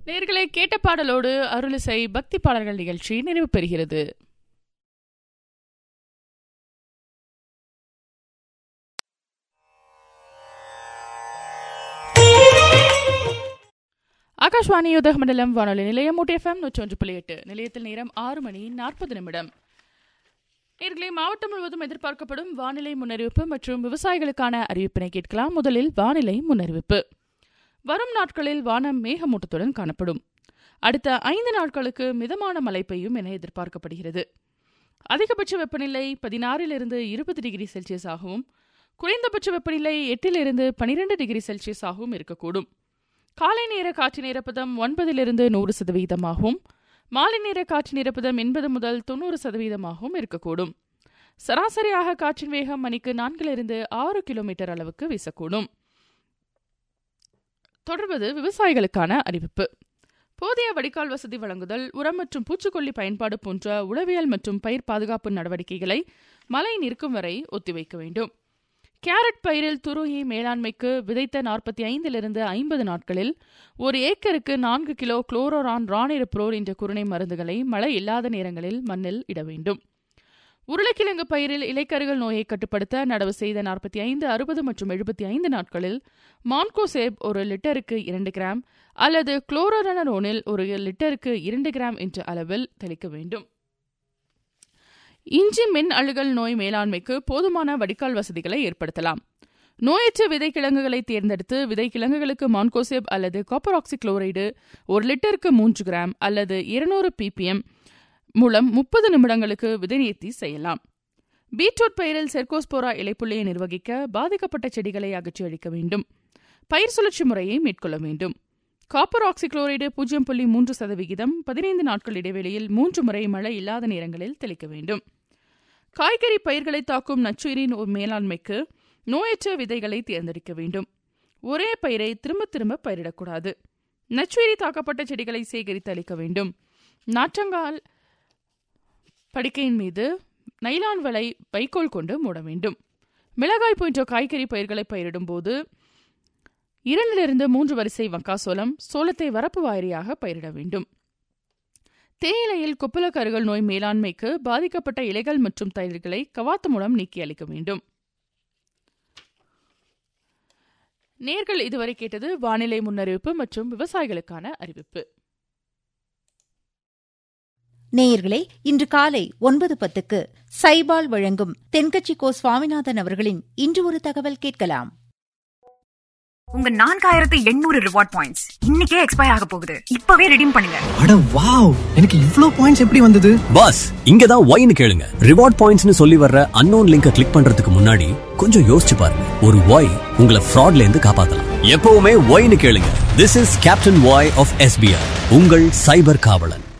நேர்களே கேட்ட பாடலோடு அருளிசை பக்தி பாடல்கள் நிகழ்ச்சி நிறைவு பெறுகிறது ஆகாஷ்வாணி உதகமண்டலம் வானொலி நிலையம் எஃப்எம் நூற்றி ஒன்று புள்ளி எட்டு நிலையத்தில் நேரம் ஆறு மணி நாற்பது நிமிடம் நேர்களே மாவட்டம் முழுவதும் எதிர்பார்க்கப்படும் வானிலை முன்னறிவிப்பு மற்றும் விவசாயிகளுக்கான அறிவிப்பினை கேட்கலாம் முதலில் வானிலை முன்னறிவிப்பு வரும் நாட்களில் வானம் மேகமூட்டத்துடன் காணப்படும் அடுத்த ஐந்து நாட்களுக்கு மிதமான மழை பெய்யும் என எதிர்பார்க்கப்படுகிறது அதிகபட்ச வெப்பநிலை பதினாறிலிருந்து இருபது டிகிரி செல்சியஸ் ஆகவும் குறைந்தபட்ச வெப்பநிலை எட்டிலிருந்து பனிரெண்டு டிகிரி செல்சியஸ் ஆகவும் இருக்கக்கூடும் காலை நேர காற்றின் ஈரப்பதம் ஒன்பதிலிருந்து நூறு சதவீதமாகவும் மாலை நேர காற்றின் ஈரப்பதம் எண்பது முதல் தொண்ணூறு சதவீதமாகவும் இருக்கக்கூடும் சராசரியாக காற்றின் வேகம் மணிக்கு நான்கிலிருந்து ஆறு கிலோமீட்டர் அளவுக்கு வீசக்கூடும் தொடர்வது விவசாயிகளுக்கான அறிவிப்பு போதிய வடிகால் வசதி வழங்குதல் உரம் மற்றும் பூச்சிக்கொல்லி பயன்பாடு போன்ற உளவியல் மற்றும் பயிர் பாதுகாப்பு நடவடிக்கைகளை மழை நிற்கும் வரை ஒத்திவைக்க வேண்டும் கேரட் பயிரில் துருகி மேலாண்மைக்கு விதைத்த நாற்பத்தி ஐந்திலிருந்து ஐம்பது நாட்களில் ஒரு ஏக்கருக்கு நான்கு கிலோ குளோரோரான் ரானிரப்ரோல் என்ற குருணை மருந்துகளை மழை இல்லாத நேரங்களில் மண்ணில் இட வேண்டும் உருளைக்கிழங்கு பயிரில் இலைக்கருகள் நோயை கட்டுப்படுத்த நடவு செய்த நாற்பத்தி ஐந்து அறுபது மற்றும் எழுபத்தி ஐந்து நாட்களில் மான்கோசேப் ஒரு லிட்டருக்கு இரண்டு கிராம் அல்லது குளோரோரனரோனில் ஒரு லிட்டருக்கு இரண்டு கிராம் என்ற அளவில் தெளிக்க வேண்டும் இஞ்சி மின் அழுகல் நோய் மேலாண்மைக்கு போதுமான வடிகால் வசதிகளை ஏற்படுத்தலாம் நோயற்ற விதைக்கிழங்குகளை தேர்ந்தெடுத்து விதைக்கிழங்குகளுக்கு மான்கோசேப் அல்லது காப்பராக்சி குளோரைடு ஒரு லிட்டருக்கு மூன்று கிராம் அல்லது இருநூறு பிபிஎம் மூலம் முப்பது நிமிடங்களுக்கு விதைநீர்த்தி செய்யலாம் பீட்ரூட் பயிரில் செர்கோஸ்போரா இலைப்புள்ளியை நிர்வகிக்க பாதிக்கப்பட்ட செடிகளை அகற்றி அளிக்க வேண்டும் பயிர் சுழற்சி முறையை மேற்கொள்ள வேண்டும் காப்பர் ஆக்சிக்ளோரைடு பூஜ்ஜியம் புள்ளி மூன்று சதவிகிதம் பதினைந்து நாட்கள் இடைவெளியில் மூன்று முறை மழை இல்லாத நேரங்களில் தெளிக்க வேண்டும் காய்கறி பயிர்களை தாக்கும் நச்சுயிரின் மேலாண்மைக்கு நோயற்ற விதைகளை தேர்ந்தெடுக்க வேண்டும் ஒரே பயிரை திரும்ப திரும்ப பயிரிடக்கூடாது நச்சுயிரி தாக்கப்பட்ட செடிகளை சேகரித்து அளிக்க வேண்டும் நாற்றங்கால் படுக்கையின் மீது நைலான் வலை வைக்கோல் கொண்டு மூட வேண்டும் மிளகாய் போன்ற காய்கறி பயிர்களை பயிரிடும் போது இரண்டிலிருந்து மூன்று வரிசை வக்காசோளம் சோளத்தை வரப்பு வாரியாக பயிரிட வேண்டும் தேயிலையில் கொப்புளக்கருகள் நோய் மேலாண்மைக்கு பாதிக்கப்பட்ட இலைகள் மற்றும் தயிர்களை கவாத்து மூலம் நீக்கி அளிக்க வேண்டும் நேர்கள் இதுவரை கேட்டது வானிலை முன்னறிவிப்பு மற்றும் விவசாயிகளுக்கான அறிவிப்பு நேயர்களே இன்று காலை ஒன்பது பத்துக்கு சைபால் வழங்கும் தென்கட்சி கோ சுவாமிநாதன் அவர்களின் இன்று ஒரு தகவல் கேட்கலாம் உங்க நான்காயிரத்து எண்ணூறு ரிவார்ட் பாயிண்ட்ஸ் இன்னைக்கே எக்ஸ்பயர் ஆக போகுது இப்பவே ரெடீம் பண்ணுங்க அட வாவ் எனக்கு இவ்ளோ பாயிண்ட்ஸ் எப்படி வந்தது பாஸ் இங்க தான் ஒய்னு கேளுங்க ரிவார்ட் பாயிண்ட்ஸ்னு சொல்லி வர்ற அன்னோன் லிங்கை கிளிக் பண்றதுக்கு முன்னாடி கொஞ்சம் யோசிச்சு பாருங்க ஒரு ஒய் உங்களை ஃப்ராட்ல இருந்து காப்பாத்தலாம் எப்பவுமே ஒய்னு கேளுங்க this is captain Y of SBI உங்கள் சைபர் காவலன்